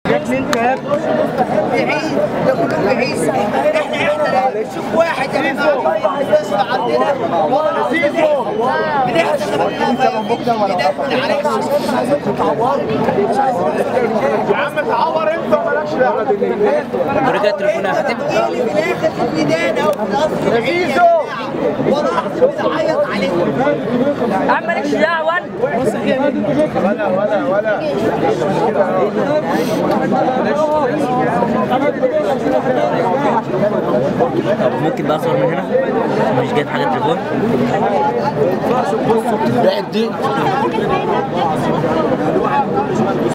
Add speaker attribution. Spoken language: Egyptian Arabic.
Speaker 1: جاتني انت يا ابني
Speaker 2: بعيد ده كله بعيد احنا احنا شوف واحد يا جماعه المستشفى عندنا والله بنحصل عليك عشان عايزين تتعوروا
Speaker 1: يا عم تعور انت ومالكش دعوه
Speaker 3: ورجع تليفونها هتبقى
Speaker 2: تجيلي في الاخر في الميدان او في القصر العيني يا
Speaker 1: زيزو.
Speaker 2: جماعه والله العظيم بنعيط عليكم
Speaker 3: يا عم مالكش دعوه
Speaker 1: ولا ولا ولا
Speaker 3: طب ممكن بقى اصور من هنا مش جايب حاجه تليفون
Speaker 1: بقت دي